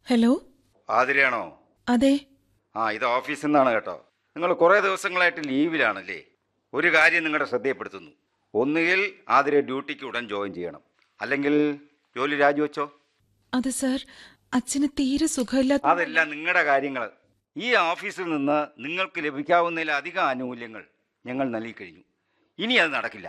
Hello ആതിരയാണോ അതെ ആ ഇത് ഓഫീസിൽ നിന്നാണ് കേട്ടോ നിങ്ങൾ കുറേ ദിവസങ്ങളായിട്ട് ലീവിലാണല്ലേ ഒരു കാര്യം നിങ്ങളുടെ ശ്രദ്ധയപ്പെടുത്തുന്നു ഒന്നുകിൽ ആതിര ഡ്യൂട്ടിക്ക് ഉടൻ ജോയിൻ ചെയ്യണം അല്ലെങ്കിൽ ജോലി രാജിവെച്ചോ അത് സാർ അച്ഛന് തീരെ സുഖമില്ലാത്ത അതെല്ലാം നിങ്ങളുടെ കാര്യങ്ങൾ ഈ ഓഫീസിൽ നിന്ന് നിങ്ങൾക്ക് ലഭിക്കാവുന്നതിലധികം ആനുകൂല്യങ്ങൾ ഞങ്ങൾ നൽകിക്കഴിഞ്ഞു ഇനി അത് നടക്കില്ല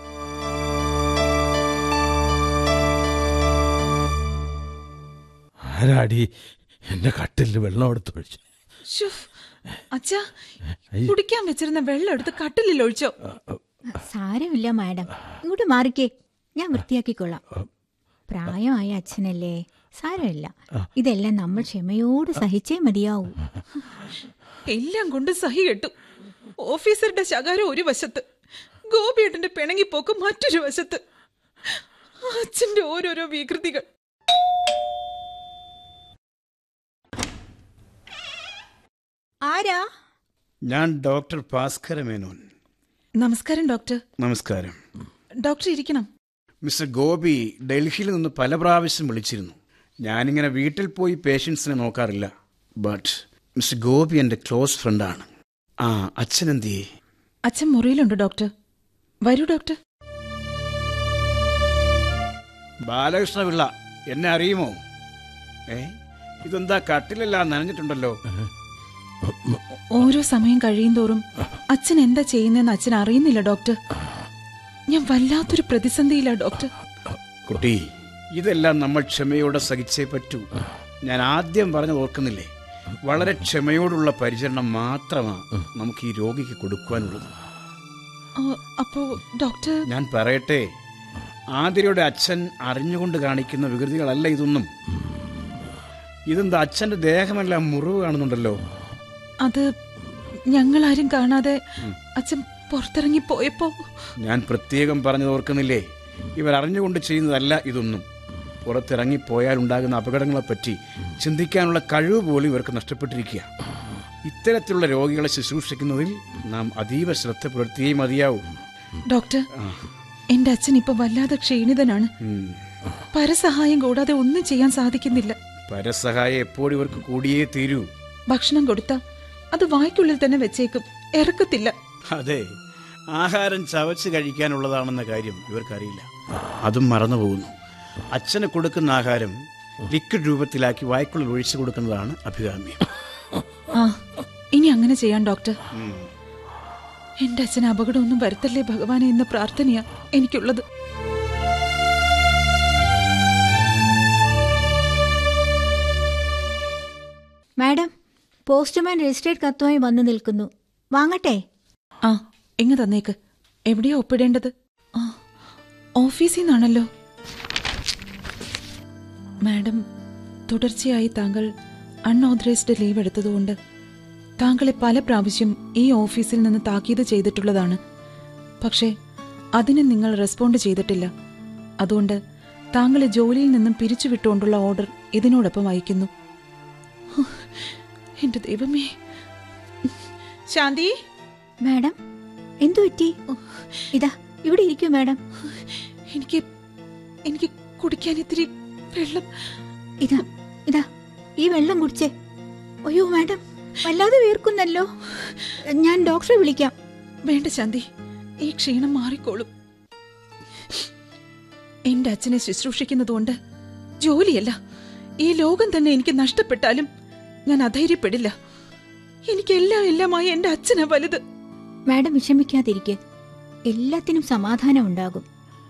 ആരാടി എന്റെ കട്ടിലിൽ വെള്ളം എടുത്തൊഴിച്ചു ശ്ശോ, അച്ഛാ കുടിക്കാൻ വെച്ചിരുന്ന വെള്ളം എടുത്ത് കട്ടിലിൽ ഒഴിച്ചോ സാരമില്ല മാഡം ഇങ്ങോട്ട് മാറിക്കേ ഞാൻ വൃത്തിയാക്കിക്കൊള്ളാം പ്രായമായ അച്ഛനല്ലേ സാരമില്ല ഇതെല്ലാം നമ്മൾ ക്ഷമയോട് സഹിച്ചേ മതിയാവൂ എല്ലാം കൊണ്ട് സഹി കെട്ടു ഓഫീസറുടെ ശകാരം ഒരു വശത്ത് ഗോപിയേട്ടന്റെ പിണങ്ങിപ്പോക്ക് മറ്റൊരു വശത്ത് അച്ഛന്റെ ഓരോരോ വികൃതികൾ ആരാ ഞാൻ ഡോക്ടർ ഭാസ്കര മേനോൻ നമസ്കാരം ഡോക്ടർ നമസ്കാരം ഡോക്ടർ ഇരിക്കണം മിസ്റ്റർ ഗോപി ഡൽഹിയിൽ നിന്ന് പല പ്രാവശ്യം വിളിച്ചിരുന്നു ഞാനിങ്ങനെ വീട്ടിൽ പോയി പേഷ്യൻസിനെ നോക്കാറില്ല ബട്ട് മിസ്റ്റർ ഗോപി എൻ്റെ ക്ലോസ് ഫ്രണ്ടാണ് ആ അച്ഛൻ എന്തിയേ അച്ഛൻ മുറിയിലുണ്ട് ഡോക്ടർ വരൂ ഡോക്ടർ ബാലകൃഷ്ണപിള്ള എന്നെ അറിയുമോ ഏ ഇതെന്താ കട്ടിലെല്ലാം നനഞ്ഞിട്ടുണ്ടല്ലോ ഓരോ സമയം കഴിയുന്തോറും അച്ഛൻ എന്താ ചെയ്യുന്നതെന്ന് അച്ഛൻ അറിയുന്നില്ല ഡോക്ടർ ഞാൻ വല്ലാത്തൊരു പ്രതിസന്ധിയില്ല ഡോക്ടർ കുട്ടി ഇതെല്ലാം നമ്മൾ ക്ഷമയോടെ സഹിച്ചേ പറ്റൂ ഞാൻ ആദ്യം പറഞ്ഞത് ഓർക്കുന്നില്ലേ വളരെ ക്ഷമയോടുള്ള പരിചരണം മാത്രമാണ് നമുക്ക് ഈ രോഗിക്ക് കൊടുക്കുവാനുള്ളത് ആ, അപ്പോ ഡോക്ടർ ഞാൻ പറയട്ടെ ആതിരയുടെ അച്ഛൻ അറിഞ്ഞുകൊണ്ട് കാണിക്കുന്ന വികൃതികളല്ല ഇതൊന്നും ഇതെന്താ അച്ഛന്റെ ദേഹമെല്ലാം മുറിവ് കാണുന്നുണ്ടല്ലോ അത് ഞങ്ങളാരും കാണാതെ അച്ഛൻ പുറത്തിറങ്ങി പോയപ്പോ ഞാൻ പ്രത്യേകം പറഞ്ഞത് ഓർക്കുന്നില്ലേ ഇവർ അറിഞ്ഞുകൊണ്ട് ചെയ്യുന്നതല്ല ഇതൊന്നും പുറത്തിറങ്ങിപ്പോയാൽ ഉണ്ടാകുന്ന അപകടങ്ങളെപ്പറ്റി ചിന്തിക്കാനുള്ള കഴിവ് പോലും ഇവർക്ക് നഷ്ടപ്പെട്ടിരിക്കുക ഇത്തരത്തിലുള്ള രോഗികളെ ശുശ്രൂഷിക്കുന്നതിൽ നാം അതീവ ശ്രദ്ധ പുലർത്തിയേ മതിയാവൂ ഡോക്ടർ എന്റെ അച്ഛൻ ഇപ്പൊ വല്ലാതെ ക്ഷീണിതനാണ് ഉം. പരസഹായം കൂടാതെ ഒന്നും ചെയ്യാൻ സാധിക്കുന്നില്ല പരസഹായം എപ്പോഴും ഇവർക്ക് കൂടിയേ തീരൂ ഭക്ഷണം കൊടുത്താ അത് വായ്ക്കുള്ളിൽ തന്നെ വെച്ചേക്കും ഇറക്കത്തില്ല അതെ ആഹാരം ചവച്ച് കഴിക്കാനുള്ളതാണെന്ന കാര്യം ഇവർക്കറിയില്ല അതും മറന്നു പോകുന്നു അച്ഛന് കൊടുക്കുന്ന ആഹാരം ലിക്വിഡ് രൂപത്തിലാക്കി വായ്ക്കുള്ളിൽ ഒഴിച്ചു കൊടുക്കുന്നതാണ് അഭികാമ്യം ആ ഇനി അങ്ങനെ ചെയ്യാൻ ഡോക്ടർ ഉം. എന്റെ അച്ഛന് അപകടമൊന്നും വരുത്തല്ലേ ഭഗവാനെ എന്ന പ്രാർത്ഥനയാ എനിക്കുള്ളത് മാഡം പോസ്റ്റ്മാൻ രജിസ്ട്രേഡ് കത്തുമായി വന്നു നിൽക്കുന്നു വാങ്ങട്ടെ ആ എങ്ങ് തന്നേക്ക് എവിടെയാ ഒപ്പിടേണ്ടത് ആ ഓഫീസിൽ നിന്നാണല്ലോ മാഡം തുടർച്ചയായി താങ്കൾ അൺഓതറൈസ്ഡ് ലീവ് എടുത്തതുകൊണ്ട് താങ്കളെ പല പ്രാവശ്യം ഈ ഓഫീസിൽ നിന്ന് താക്കീത് ചെയ്തിട്ടുള്ളതാണ് പക്ഷേ അതിന് നിങ്ങൾ റെസ്പോണ്ട് ചെയ്തിട്ടില്ല അതുകൊണ്ട് താങ്കളെ ജോലിയിൽ നിന്നും പിരിച്ചുവിട്ടുകൊണ്ടുള്ള ഓർഡർ ഇതിനോടൊപ്പം അയക്കുന്നു ഹ്, എന്റെ ദൈവമേ ശാന്തി മാഡം എന്തു പറ്റി ഇതാ ഇവിടെ ഇരിക്കൂ മാഡം എനിക്ക് എനിക്ക് കുടിക്കാൻ ഇത്തിരി വെള്ളം ഇതാ ഇതാ ഈ വെള്ളം കുടിച്ചേ അയ്യോ മാഡം വല്ലാതെ വീർക്കുന്നല്ലോ ഞാൻ ഡോക്ടറെ വിളിക്കാം വേണ്ട ശാന്തി ഈ ക്ഷീണം മാറിക്കോളും എന്റെ അച്ഛനെ ശുശ്രൂഷിക്കുന്നതുകൊണ്ട് ജോലിയല്ല ഈ ലോകം തന്നെ എനിക്ക് നഷ്ടപ്പെട്ടാലും ഞാൻ അധൈര്യപ്പെടില്ല എനിക്ക് എല്ലാം എല്ലാമായി എന്റെ അച്ഛനാ വലുത് മാഡം വിഷമിക്കാതിരിക്കെ എല്ലാത്തിനും സമാധാനം ഉണ്ടാകും